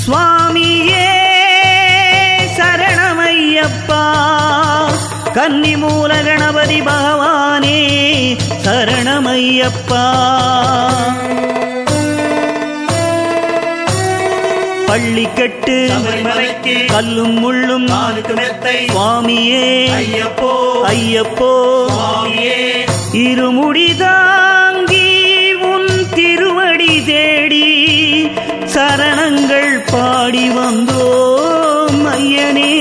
சுவாமியே சரணமையப்பா கன்னி மூல கணபதி பகவானே சரணமையப்பா பள்ளிக்கட்டு சபரிமலைக்கு கல்லும் முள்ளும் காலுக்கு மெத்தை சுவாமியே ஐயப்போ ஐயப்போ சுவாமியே இருமுடி தாங்கி உன் திருவடி தேடி சரணங்கள் பாடி வந்தோம் ஐயனே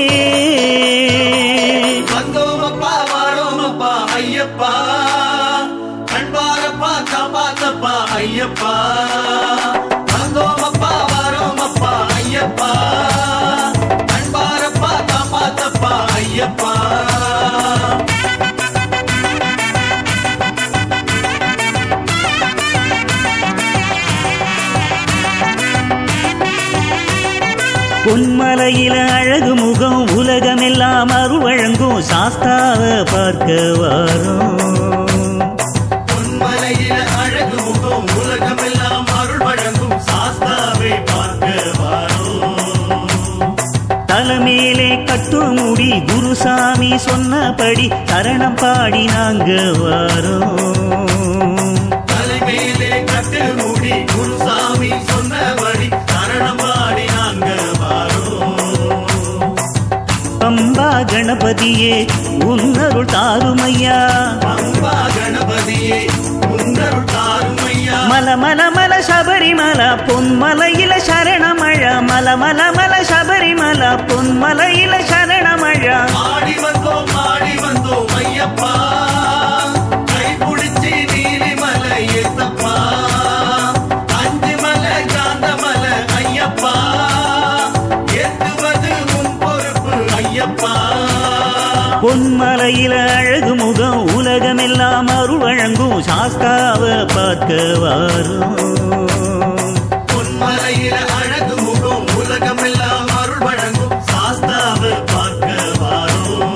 வந்தோமப்பா வாரோமப்பா ஐயப்பா கண்பாரப்பா காப்பாத்தப்பா ஐயப்பா வந்தோமப்பா வாரோமப்பா ஐயப்பா கண்பாரப்பா காப்பாத்தப்பா ஐயப்பா பொன்மலையில அழகு முகம் உலகமெல்லாம் அருள் வழங்கும் சாஸ்தாவ பார்க்க வாரோம் பொன்மலையில அழகு முகம் உலகமெல்லாம் அருள் வழங்கும் சாஸ்தாவை பார்க்க வாரோம் தலைமேலே கட்டு முடி குருசாமி சொன்னபடி சரணம் பாடி நாங்க வாரோம் தலைமையிலே கட்டு மூடி குருசாமி சொன்னபடி சரணம் பாடி நாங்க வாரோம் பம்பா கணபதியே உன்னருள் தாருமையா அம்பா கணபதியே உன்னருள் தாருமையா மல மல மல சபரிமல பொன்மலையில சரணமழ மல மல மல சபரிமல பொன்மலையில சரணமழ ஆடி வந்தோம் ஆடி வந்தோம் ஐயப்பா கை பிடிச்சி நீலிமலை ஏத்தப்பா அஞ்சு மலை காந்த மலை ஐயப்பா ஏத்துவது உன் பொறுப்பு ஐயப்பா பொன்மலையில அழகு முகம் உலகமெல்லாம் அருள் வழங்கும் சாஸ்தாவ பார்க்க வாரும் பொன்மலையில அழகு முகம் உலகமெல்லாம் அருள் வழங்கும் சாஸ்தாவை பார்க்க வாரோம்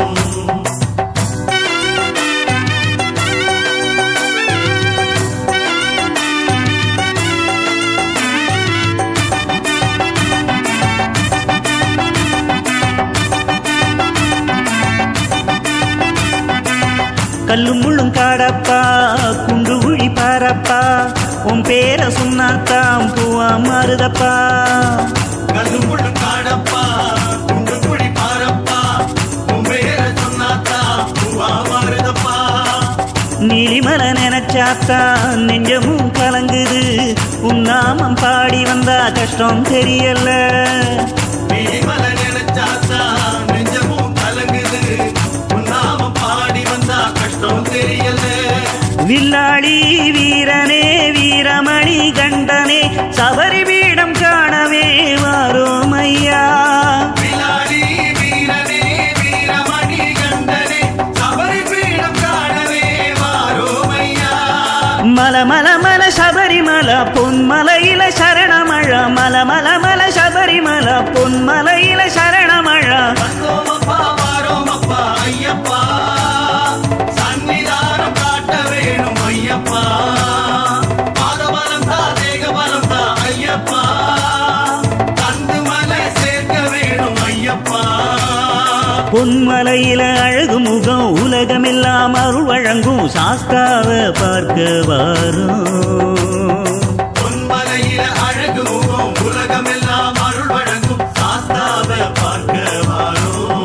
கல்லும் முள்ளும் காடப்பா குண்டு குழி பாரப்பா உன் பேரை சொன்னாத்தாம் பூவா மாறுதப்பா கல்லுமுள்ளு காடப்பா குண்டு குடி பாரப்பா உன் பேரை சொன்னாத்தா பூவா மாறுதப்பா நீலிமலை நினைச்சாத்தா நெஞ்சமும் கலங்குது உன் நாமம் பாடி வந்தா கஷ்டம் தெரியல நீலிமலை நினைச்சாத்தா நெஞ்சமும் கலங்குது உன் நாம பாடி வந்தா கஷ்டம் தெரியல வில்லாளி வீரனே வீரமணி கண்டனே சபரி பீடம் காணவே வாரோம் ஐயா விலாடி வீரனே வீரமணி கண்டனே சபரி பீடம் காணவே வாரோமையா மல மல மல சபரிமல பொன்மலையில சரணமழ மல மல மல சபரிமல பொன்மலையில சரணமழ வந்தோமப்பா வாரோமப்பா ஐயப்பா சன்னிதானம் காட்ட வேணும் ஐயப்பா பாதபலம் தா தேகபலம் தா ஐயப்பா தந்து மலை சேர்க்க வேணும் ஐயப்பா பொன்மலையில அழகு முகம் உலகமெல்லாம் அருள் வழங்கும் சாஸ்தாவ பார்க்க வாரும் பொன்மலையில அழகு முகம் உலகமெல்லாம் அருள் வழங்கும் சாஸ்தாவை பார்க்க வாரோம்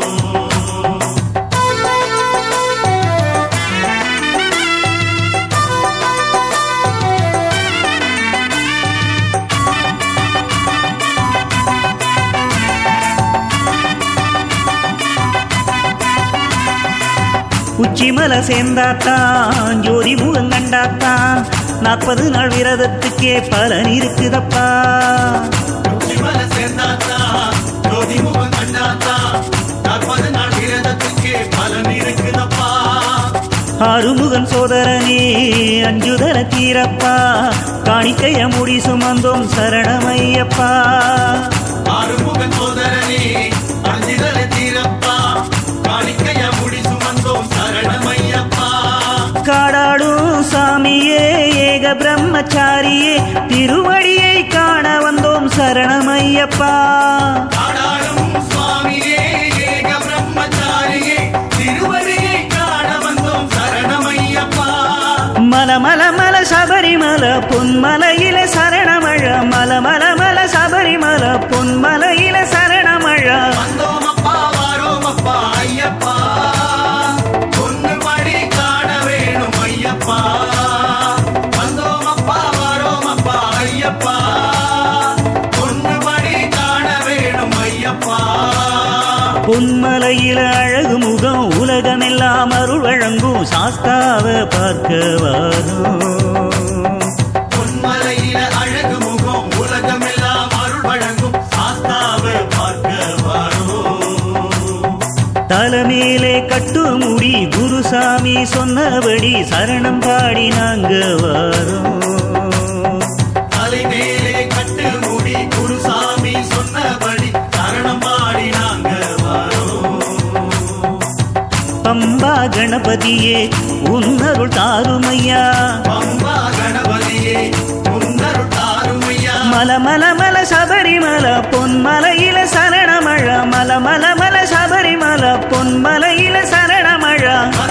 உச்சிமலை சேர்ந்தாத்தான் ஜோதி முகம் கண்டாத்தான் நாற்பது நாள் விரதத்துக்கே பலன் இருக்குதப்பா உச்சிமலை சேர்ந்தாத்தா ஜோதி முகம் கண்டாத்தா நாற்பது நாள் விரதத்துக்கே பலன் இருக்குதப்பா ஆறுமுகன் சோதரனே அஞ்சுதல தீரப்பா காணிக்கைய முடி சுமந்தோம் சரணமையப்பா ஆறுமுகன் சோதரனே அஞ்சிதலை தீரப்பா காணிக்கைய முடி சுமந்தோம் சரணமையப்பா காடாடும் சாமியே ஏக பிரம்மச்சாரியே திருவடியை காண வந்தோம் சரணமையா ஐயப்பா ஆடாளும் சுவாமியே ஏக பிரம்மச்சாரியே திருவடியை காண வந்தோம் சரணமையப்பா மல மல மல சபரிமல பொன்மலையில சரணமழ மல மல மல சபரிமல பொன்மலையில சரணமழ வந்தோம் அப்பா வாரோம் அப்பா ஐயப்பா பொண்ணு படி காண வேணும் ஐயப்பா வந்தோம் அப்பா வாரோம் அப்பா ஐயப்பா பொண்ணு படி காண வேணும் ஐயப்பா பொன்மலையில அழகு முகம் உலகமெல்லாம் அருள் வழங்கும் சாஸ்தாவ பார்க்க வரும் பொன்மலையில அழகு முகம் உலகமெல்லாம் அருள் வழங்கும் சாஸ்தாவை பார்க்க வரும் தலைமையிலே கட்டு முடி குருசாமி சொன்னபடி சரணம் பாடி நாங்க வரோம் தலை மேலே கட்டு மூடி குருசாமி சொன்னபடி சரணம் பாடி நாங்க வரோம் பம்பா கணபதியே உன்னருள் தாருமையா பம்பா கணபதியே உன்னருள் தாருமையா மல மல மல சபரிமல பொன்மலையில சரணமழ மல மல மல சபரிமல பொன்மலையில சரணமழ மல